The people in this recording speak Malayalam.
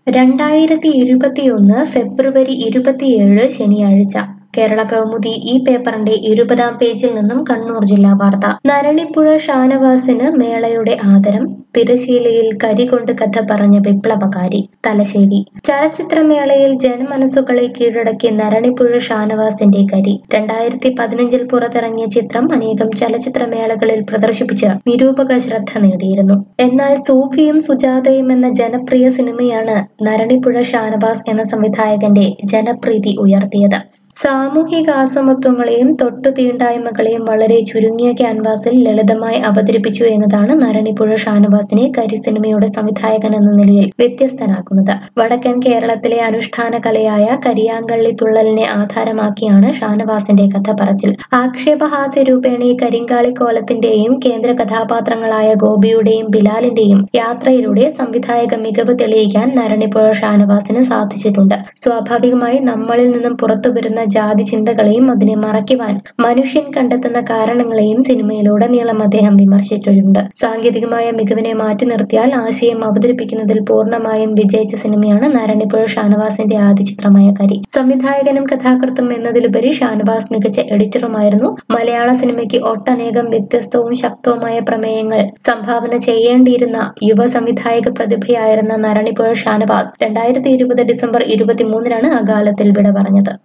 രണ്ടായിരത്തി ഇരുപത്തിയൊന്ന് ഫെബ്രുവരി ഇരുപത്തിയേഴ് ശനിയാഴ്ച കേരള കൗമുദി ഈ പേപ്പറിന്റെ ഇരുപതാം പേജിൽ നിന്നും കണ്ണൂർ ജില്ലാ വാർത്ത നരണിപ്പുഴ ഷാനവാസിന് മേളയുടെ ആദരം തിരശീലയിൽ കരികൊണ്ട് കഥ പറഞ്ഞ വിപ്ലവകാരി തലശ്ശേരി ചലച്ചിത്രമേളയിൽ ജനമനസ്സുകളെ കീഴടക്കിയ നരണിപ്പുഴ ഷാനവാസിന്റെ കരി രണ്ടായിരത്തി പതിനഞ്ചിൽ പുറത്തിറങ്ങിയ ചിത്രം അനേകം ചലച്ചിത്രമേളകളിൽ പ്രദർശിപ്പിച്ച് നിരൂപക ശ്രദ്ധ നേടിയിരുന്നു എന്നാൽ സൂഫിയും സുജാതയും എന്ന ജനപ്രിയ സിനിമയാണ് നരണിപ്പുഴ ഷാനവാസ് എന്ന സംവിധായകന്റെ ജനപ്രീതി ഉയർത്തിയത് സാമൂഹിക അസമത്വങ്ങളെയും തൊട്ടു തീണ്ടായ്മകളെയും വളരെ ചുരുങ്ങിയ ക്യാൻവാസിൽ ലളിതമായി അവതരിപ്പിച്ചു എന്നതാണ് നരണിപ്പുഴ ഷാനവാസിനെ കരി സിനിമയുടെ സംവിധായകൻ എന്ന നിലയിൽ വ്യത്യസ്തനാക്കുന്നത് വടക്കൻ കേരളത്തിലെ അനുഷ്ഠാന കലയായ കരിയാങ്കള്ളി തുള്ളലിനെ ആധാരമാക്കിയാണ് ഷാനവാസിന്റെ കഥ പറച്ചിൽ ആക്ഷേപഹാസ്യ രൂപേണ ഈ കരിങ്കാളിക്കോലത്തിന്റെയും കേന്ദ്ര കഥാപാത്രങ്ങളായ ഗോപിയുടെയും ബിലാലിന്റെയും യാത്രയിലൂടെ സംവിധായക മികവ് തെളിയിക്കാൻ നരണിപ്പുഴ ഷാനവാസിന് സാധിച്ചിട്ടുണ്ട് സ്വാഭാവികമായി നമ്മളിൽ നിന്നും പുറത്തു വരുന്ന ജാതി ചിന്തകളെയും അതിനെ മറയ്ക്കുവാൻ മനുഷ്യൻ കണ്ടെത്തുന്ന കാരണങ്ങളെയും സിനിമയിലുടനീളം അദ്ദേഹം വിമർശിച്ചിട്ടുണ്ട് സാങ്കേതികമായ മികവിനെ മാറ്റി നിർത്തിയാൽ ആശയം അവതരിപ്പിക്കുന്നതിൽ പൂർണ്ണമായും വിജയിച്ച സിനിമയാണ് നാരായണിപ്പുഴ ഷാനവാസിന്റെ ആദ്യ ചിത്രമായ കരി സംവിധായകനും കഥാകൃത്തും എന്നതിലുപരി ഷാനവാസ് മികച്ച എഡിറ്ററുമായിരുന്നു മലയാള സിനിമയ്ക്ക് ഒട്ടനേകം വ്യത്യസ്തവും ശക്തവുമായ പ്രമേയങ്ങൾ സംഭാവന ചെയ്യേണ്ടിയിരുന്ന യുവ സംവിധായക പ്രതിഭയായിരുന്ന നാരായണിപ്പുഴ ഷാനവാസ് രണ്ടായിരത്തി ഇരുപത് ഡിസംബർ ഇരുപത്തിമൂന്നിനാണ് അകാലത്തിൽ വിട പറഞ്ഞത്